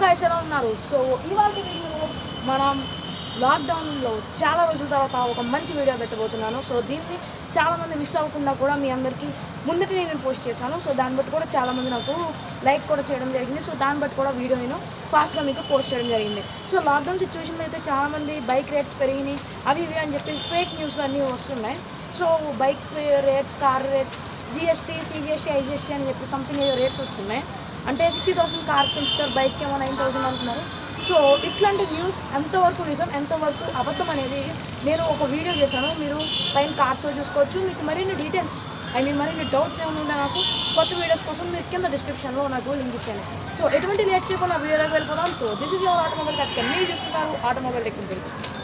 guys ఎలా ఉన్నారు so ఇవాళ వీడియోలో మనం లాక్డౌన్లో చాలా రోజుల తర్వాత ఒక మంచి వీడియో పెట్టబోతున్నాను సో దీన్ని చాలామంది మిస్ అవ్వకుండా కూడా మీ అందరికీ ముందుకి నేను పోస్ట్ చేశాను సో దాన్ని బట్టి కూడా చాలామంది నాకు లైక్ కూడా చేయడం జరిగింది సో దాన్ని బట్టి కూడా వీడియో నేను ఫాస్ట్గా మీకు పోస్ట్ చేయడం జరిగింది సో లాక్డౌన్ సిచ్యువేషన్లో అయితే చాలామంది బైక్ రేట్స్ పెరిగినాయి అవి ఇవి అని చెప్పి ఫేక్ న్యూస్లు అన్నీ వస్తున్నాయి so bike rates car rates GST CGST IGST అని చెప్పి సంథింగ్ ఏదో రేట్స్ వస్తున్నాయి అంటే సిక్స్టీ థౌసండ్ కార్ పెంచుతారు బైక్ ఏమో నైన్ థౌసండ్ అంటున్నారు సో ఇట్లాంటి న్యూస్ ఎంతవరకు నిజం ఎంతవరకు అబద్ధం అనేది నేను ఒక వీడియో చేశాను మీరు పైన కార్డ్స్లో చూసుకోవచ్చు మీకు మరిన్ని డీటెయిల్స్ ఐ మీన్ మరిన్ని డౌట్స్ ఏమైనా ఉంటే నాకు కొత్త వీడియోస్ కోసం మీరు కింద డిస్క్రిప్షన్లో నాకు లింక్ ఇచ్చాను సో ఎటువంటి లేట్ చేయకుండా వీడియోలోకి వెళ్ళిపోదాం so this is your automobile కట్క మీరు చూస్తున్నారు ఆటోమొబైల్ టెక్నికల్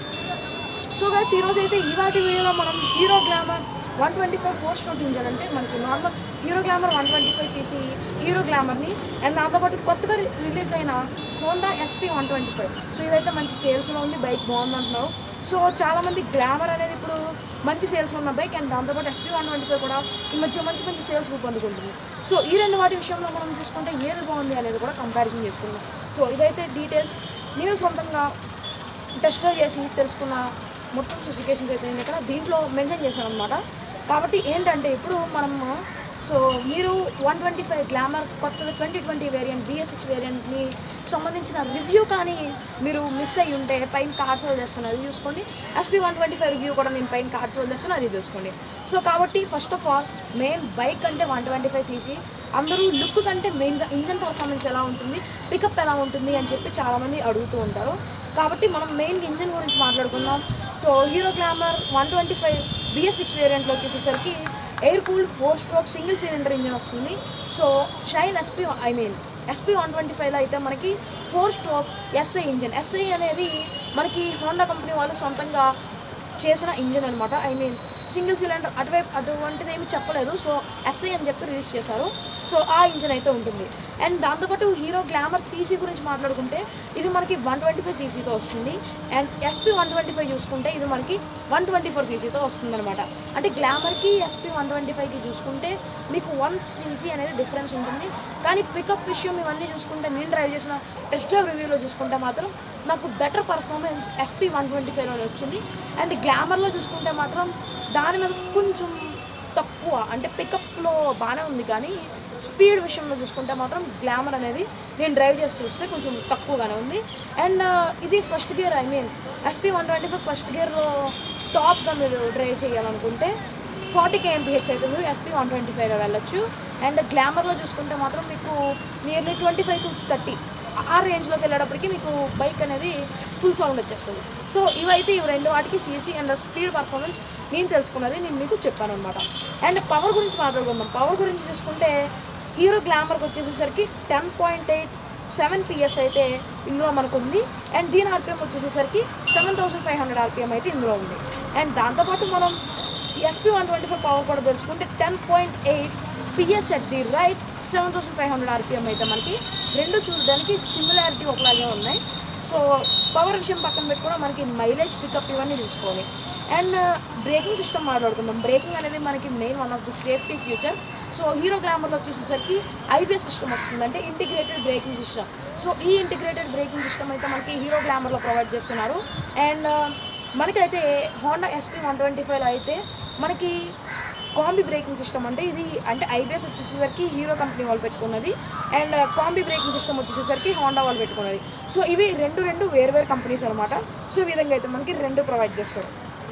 సో గైస్ ఈరోజు అయితే ఇవాటి వీడియోలో మనం Hero glamour one twenty five four stroke engine అంటే మనకి normal Hero glamour one twenty five CC Hero గ్లామర్ని అండ్ దాంతోపాటు కొత్తగా రిలీజ్ అయిన Honda SP one twenty five so ఇదైతే మంచి సేల్స్లో ఉంది బైక్ బాగుంది అంటున్నారు సో చాలామంది గ్లామర్ అనేది ఇప్పుడు మంచి సేల్స్ ఉన్న బైక్ అండ్ దాంతోపాటు ఎస్పీ వన్ ట్వంటీ ఫైవ్ కూడా ఈ మధ్య మంచి మంచి సేల్స్ రూపొందుకుంటుంది సో ఈ రెండు వాటి విషయంలో మనం చూసుకుంటే ఏది బాగుంది అనేది కూడా కంపారిజన్ చేసుకుందాం సో ఇదైతే డీటెయిల్స్ నేను సొంతంగా టెస్ట్ డ్రైవ్ చేసి తెలుసుకున్న మొత్తం స్పెసిఫికేషన్స్ అయితే నేను ఇక్కడ దీంట్లో మెన్షన్ చేశాను అనమాట కాబట్టి ఏంటంటే ఇప్పుడు మనం సో మీరు వన్ ట్వంటీ ఫైవ్ గ్లామర్ కొత్తగా twenty twenty variant BS six వేరియంట్ని సంబంధించిన రివ్యూ కానీ మీరు మిస్ అయ్యి ఉంటే పైన కార్డ్స్ చేస్తాను అది చూసుకోండి SP one twenty five review కూడా నేను పైన కార్డ్స్ చేస్తాను అది చూసుకోండి సో కాబట్టి first of all main bike అంటే వన్ ట్వంటీ ఫైవ్ సీసీ అందరూ లుక్ కంటే మెయిన్గా ఇంజన్ పర్ఫార్మెన్స్ ఎలా ఉంటుంది పికప్ ఎలా ఉంటుంది అని చెప్పి చాలామంది అడుగుతూ ఉంటారు కాబట్టి మనం మెయిన్ ఇంజన్ గురించి మాట్లాడుకుందాం so Hero glamour one twenty five BS six వేరియంట్లో వచ్చేసేసరికి air cooled four stroke single cylinder engine వస్తుంది so Shine SP I mean SP one twenty ఫైవ్లో అయితే మనకి four stroke SI engine SI అనేది మనకి హోండా కంపెనీ వాళ్ళు సొంతంగా చేసిన ఇంజన్ అనమాట ఐ మీన్ సింగిల్ సిలిండర్ అటువైపు అటువంటిది ఏమి చెప్పలేదు సో ఎస్ఐ అని చెప్పి రిలీజ్ చేశారు సో ఆ ఇంజన్ అయితే ఉంటుంది అండ్ దాంతోపాటు హీరో గ్లామర్ సీసీ గురించి మాట్లాడుకుంటే ఇది మనకి వన్ ట్వంటీ ఫైవ్ సీసీతో వస్తుంది and SP one twenty five చూసుకుంటే ఇది మనకి వన్ ట్వంటీ ఫోర్ సీసీతో వస్తుంది అనమాట అంటే గ్లామర్కి ఎస్పీ వన్ ట్వంటీ ఫైవ్కి చూసుకుంటే మీకు వన్ సీసీ అనేది డిఫరెన్స్ ఉంటుంది కానీ పికప్ విషయం ఇవన్నీ చూసుకుంటే నేను డ్రైవ్ చేసిన టెస్ట్ డ్రైవ్ రివ్యూలో చూసుకుంటే మాత్రం నాకు better performance SP one twenty ఫైవ్లో వచ్చింది అండ్ గ్లామర్లో చూసుకుంటే మాత్రం దాని మీద కొంచెం తక్కువ అంటే పికప్లో బాగానే ఉంది కానీ స్పీడ్ విషయంలో చూసుకుంటే మాత్రం గ్లామర్ అనేది నేను డ్రైవ్ చేసి చూస్తే కొంచెం తక్కువగానే ఉంది అండ్ ఇది first gear I mean SP one twenty five first గేర్లో టాప్గా మీరు డ్రైవ్ చేయాలనుకుంటే ఫార్టీ కేఎంపీహెచ్ అయితే మీరు ఎస్పీ వన్ ట్వంటీ ఫైవ్లో వెళ్ళొచ్చు అండ్ గ్లామర్లో చూసుకుంటే మాత్రం మీకు nearly twenty five to thirty ఆ రేంజ్లోకి వెళ్ళేటప్పటికి మీకు బైక్ అనేది ఫుల్ సౌండ్ వచ్చేస్తుంది సో ఇవైతే ఇవి రెండు వాటికి సీసీ అండ్ స్పీడ్ పర్ఫార్మెన్స్ నేను తెలుసుకున్నది నేను మీకు చెప్పాను అనమాట అండ్ పవర్ గురించి మాట్లాడుకుందాం పవర్ గురించి చూసుకుంటే హీరో గ్లామర్కి వచ్చేసేసరికి ten point eight seven PS అయితే ఇందులో మనకు ఉంది అండ్ దీని ఆర్పిఎం వచ్చేసేసరికి seven thousand five hundred RPM అయితే ఇందులో ఉంది అండ్ దాంతోపాటు మనం SP one twenty five power కూడా తెలుసుకుంటే ten point eight PS at the right seven thousand five hundred RPM అయితే మనకి రెండు చూడడానికి సిమిలారిటీ ఒకలాగే ఉన్నాయి సో పవర్ విషయం పక్కన పెట్టుకుని మనకి మైలేజ్ పికప్ ఇవన్నీ చూసుకోవాలి అండ్ బ్రేకింగ్ సిస్టమ్ మాట్లాడుకుందాం బ్రేకింగ్ అనేది మనకి main one of the safety feature so Hero గ్లామర్లో వచ్చేసరికి ఐబిఎస్ సిస్టమ్ వస్తుంది అంటే ఇంటిగ్రేటెడ్ బ్రేకింగ్ సిస్టమ్ సో ఈ ఇంటిగ్రేటెడ్ బ్రేకింగ్ సిస్టమ్ అయితే మనకి హీరో గ్లామర్లో ప్రొవైడ్ చేస్తున్నారు అండ్ మనకైతే హోండా ఎస్పీ వన్ ట్వంటీ ఫైవ్లో అయితే మనకి కాంబీ బ్రేకింగ్ సిస్టమ్ అంటే ఇది అంటే ఐబిఎస్ వచ్చేసరికి హీరో కంపెనీ వాళ్ళు పెట్టుకున్నది అండ్ కాంబీ బ్రేకింగ్ సిస్టమ్ వచ్చేసరికి హోండా వాళ్ళు పెట్టుకున్నది సో ఇవి రెండు రెండు వేరు వేరు కంపెనీస్ అనమాట సో ఈ విధంగా అయితే మనకి రెండు ప్రొవైడ్ చేస్తారు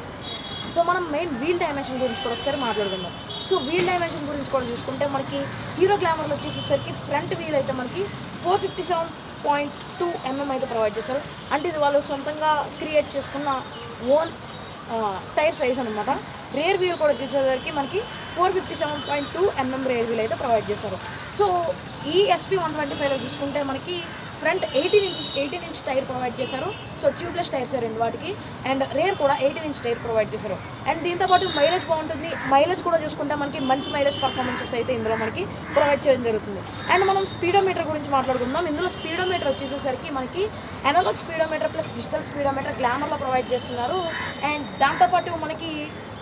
సో మనం మెయిన్ వీల్ డైమెన్షన్ గురించి కూడా ఒకసారి మాట్లాడుకుందాం సో వీల్ డైమెన్షన్ గురించి కూడా చూసుకుంటే మనకి హీరో గ్లామర్లో వచ్చేసేసరికి ఫ్రంట్ వీల్ అయితే మనకి four fifty seven point two mm అయితే ప్రొవైడ్ చేస్తారు అంటే ఇది వాళ్ళు సొంతంగా క్రియేట్ చేసుకున్న ఓన్ టైర్ సైజ్ అనమాట రేర్ వీల్ కూడా వచ్చేసరికి మనకి four fifty seven point two mm rear wheel అయితే ప్రొవైడ్ చేస్తారు సో ఈ ఎస్పీ వన్ ట్వంటీ ఫైవ్లో చూసుకుంటే మనకి front eighteen inch eighteen inch tyre provide చేశారు సో ట్యూబ్లెస్ టైర్స్ రెండు వాటికి అండ్ రేర్ కూడా ఎయిటీన్ ఇంచ్ టైర్ ప్రొవైడ్ చేశారు అండ్ దీంతో పాటు మైలేజ్ బాగుంటుంది మైలేజ్ కూడా చూసుకుంటే మనకి మంచి మైలేజ్ పర్ఫార్మెన్సెస్ అయితే ఇందులో మనకి ప్రొవైడ్ చేయడం జరుగుతుంది అండ్ మనం స్పీడోమీటర్ గురించి మాట్లాడుకుందాం ఇందులో స్పీడోమీటర్ వచ్చేసేసరికి మనకి analogue speedometer plus digital speedometer గ్లామర్లో ప్రొవైడ్ చేస్తున్నారు అండ్ దాంతోపాటు మనకి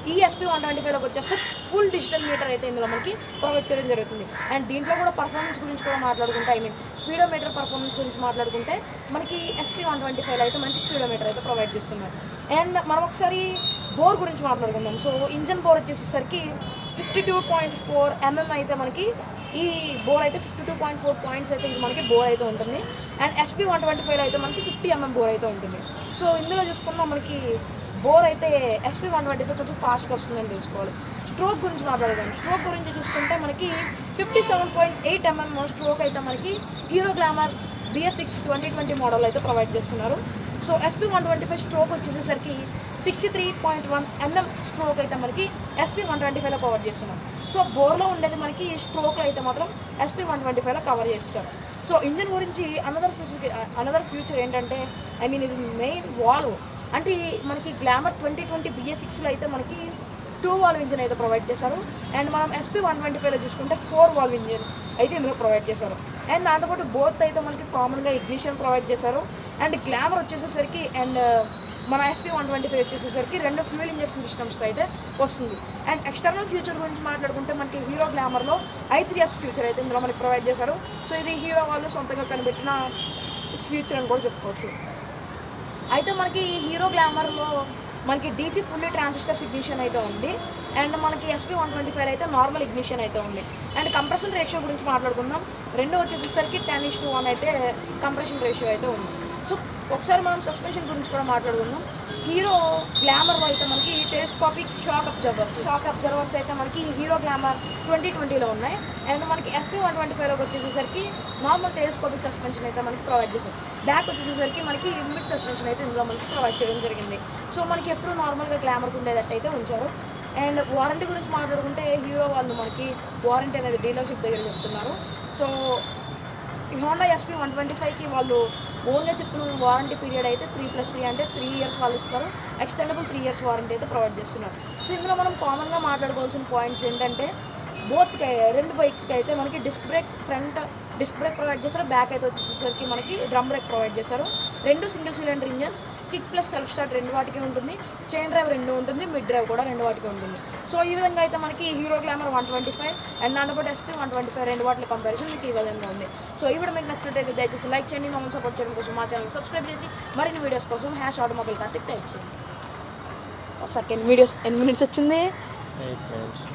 ఈ ఎస్పీ వన్ ట్వంటీ ఫైవ్లోకి వచ్చేస్తే ఫుల్ డిజిటల్ మీటర్ అయితే ఇందులో మనకి ప్రొవైడ్ చేయడం జరుగుతుంది అండ్ దీంట్లో కూడా పర్ఫార్మెన్స్ గురించి కూడా మాట్లాడుకుంటే ఐ మీన్ స్పీడోమీటర్ పర్ఫార్మెన్స్ గురించి మాట్లాడుకుంటే మనకి ఎస్పీ వన్ ట్వంటీ ఫైవ్ అయితే మంచి స్పీడోమీటర్ అయితే ప్రొవైడ్ చేస్తున్నారు అండ్ మనం ఒకసారి బోర్ గురించి మాట్లాడుకుందాం సో ఇంజన్ బోర్ వచ్చేసరికి fifty two point four mm అయితే మనకి ఈ బోర్ అయితే fifty two point four points అయితే ఇది మనకి బోర్ అయితే ఉంటుంది and SP one twenty five అయితే మనకి ఫిఫ్టీ ఎంఎం బోర్ అయితే ఉంటుంది సో ఇందులో చూసుకున్నా మనకి బోర్ అయితే ఎస్పీ వన్ ట్వంటీ ఫైవ్ కొంచెం ఫాస్ట్గా వస్తుందని తెలుసుకోవాలి స్ట్రోక్ గురించి మాట్లాడదాం స్ట్రోక్ గురించి చూసుకుంటే మనకి fifty seven point eight mm stroke అయితే మనకి Hero glamour BS six twenty twenty model అయితే ప్రొవైడ్ చేస్తున్నారు so SP one twenty five stroke వచ్చేసరికి sixty three point one mm stroke అయితే మనకి ఎస్పీ వన్ ట్వంటీ ఫైవ్లో కవర్ చేస్తున్నాం సో బోర్లో ఉండేది మనకి స్ట్రోక్లో అయితే మాత్రం ఎస్పీ వన్ ట్వంటీ ఫైవ్లో కవర్ చేస్తారు సో ఇంజిన్ గురించి అనదర్ స్పెసిఫిక్ అనదర్ ఫ్యూచర్ ఏంటంటే ఐ మీన్ ఇది మెయిన్ వాల్వ్ అంటే ఈ మనకి గ్లామర్ ట్వంటీ ట్వంటీ బిఎస్ సిక్స్లో అయితే మనకి టూ వాల్వ్ ఇంజిన్ అయితే ప్రొవైడ్ చేశారు అండ్ మనం ఎస్పీ వన్ ట్వంటీ ఫైవ్లో చూసుకుంటే ఫోర్ వాల్వ్ ఇంజిన్ అయితే ఇందులో ప్రొవైడ్ చేశారు అండ్ దాంతోపాటు బోత్ అయితే మనకి కామన్గా ఇగ్నిషన్ ప్రొవైడ్ చేశారు అండ్ గ్లామర్ వచ్చేసేసరికి అండ్ మన ఎస్పీ వన్ ట్వంటీ ఫైవ్ వచ్చేసేసరికి రెండు ఫ్యూల్ ఇంజెక్షన్ సిస్టమ్స్ అయితే వస్తుంది అండ్ ఎక్స్టర్నల్ ఫ్యూచర్ గురించి మాట్లాడుకుంటే మనకి హీరో గ్లామర్లో ఐ త్రీ ఎస్ ఫ్యూచర్ అయితే ఇందులో మనకి ప్రొవైడ్ చేశారు సో ఇది హీరో వాళ్ళు సొంతంగా కనిపెట్టిన ఫ్యూచర్ అని కూడా చెప్పుకోవచ్చు అయితే మనకి హీరో గ్లామర్లో మనకి డీసీ ఫుల్లీ ట్రాన్సిస్టర్ ఇగ్నిషన్ అయితే ఉంది అండ్ మనకి ఎస్పీ వన్ ట్వంటీ ఫైవ్ అయితే నార్మల్ ఇగ్నిషన్ అయితే ఉంది అండ్ కంప్రెషన్ రేషియో గురించి మాట్లాడుకుందాం రెండు వచ్చేసరికి టెన్ ఇస్ వన్ అయితే కంప్రెషన్ రేషియో అయితే ఉంది సో ఒకసారి మనం సస్పెన్షన్ గురించి కూడా మాట్లాడుకుందాం హీరో గ్లామర్లో అయితే మనకి telescopic shock absorbers shock absorbers అయితే మనకి హీరో గ్లామర్ ట్వంటీ ట్వంటీలో ఉన్నాయి అండ్ మనకి ఎస్పీ వన్ ట్వంటీ ఫైవ్లోకి వచ్చేసరికి నార్మల్ టెలిస్కోపిక్ సస్పెన్షన్ అయితే మనకి ప్రొవైడ్ చేశారు బ్యాక్ వచ్చేసరికి మనకి మిడ్ సస్పెన్షన్ అయితే ఇందులో మనకి ప్రొవైడ్ చేయడం జరిగింది సో మనకి ఎప్పుడు నార్మల్గా గ్లామర్కి ఉండేటట్టు అయితే ఉంచారు అండ్ వారంటీ గురించి మాట్లాడుకుంటే హీరో వాళ్ళు మనకి వారంటీ అనేది డీలర్షిప్ దగ్గర చెప్తున్నారు సో ఈ హోండా ఎస్పీ వన్ ట్వంటీ ఫైవ్కి వాళ్ళు ఓన్గా చెప్పిన వారంటీ పీరియడ్ అయితే త్రీ ప్లస్ త్రీ అంటే త్రీ ఇయర్స్ వాళ్ళు ఇస్తారు ఎక్స్టెండబుల్ త్రీ ఇయర్స్ వారంటీ అయితే ప్రొవైడ్ చేస్తున్నారు సో ఇందులో మనం కామన్గా మాట్లాడుకోవాల్సిన పాయింట్స్ ఏంటంటే బోత్కి రెండు బైక్స్కి అయితే మనకి disc brake front disc brake provide చేస్తారు బ్యాక్ అయితే వచ్చేసరికి మనకి డ్రమ్ బ్రేక్ ప్రొవైడ్ చేశారు రెండు single cylinder engines kick plus self start రెండు వాటికి ఉంటుంది చైన్ డ్రైవ్ రెండు ఉంటుంది మిడ్ డ్రైవ్ కూడా రెండు వాటికి ఉంటుంది సో ఈ విధంగా అయితే మనకి Hero glamour one twenty five and దాంతోపాటు ఎస్పీ వన్ ట్వంటీ ఫైవ్ రెండు వాటి కంపారిజన్ మీకు ఈ విధంగా ఉంది సో ఈ వీడియో మీకు నచ్చినట్టయితే దయచేసి లైక్ చేయండి మమ్మల్ని సపోర్ట్ చేయడం కోసం మా ఛానల్ సబ్స్క్రైబ్ చేసి మరిన్ని వీడియోస్ కోసం హ్యాష్ ఆటోమొబైల్ కార్తిక్ టైప్ చేయండి సెకండ్ వీడియోస్ ఎన్ని మినిట్స్ వచ్చింది ఎయిట్ మినిట్స్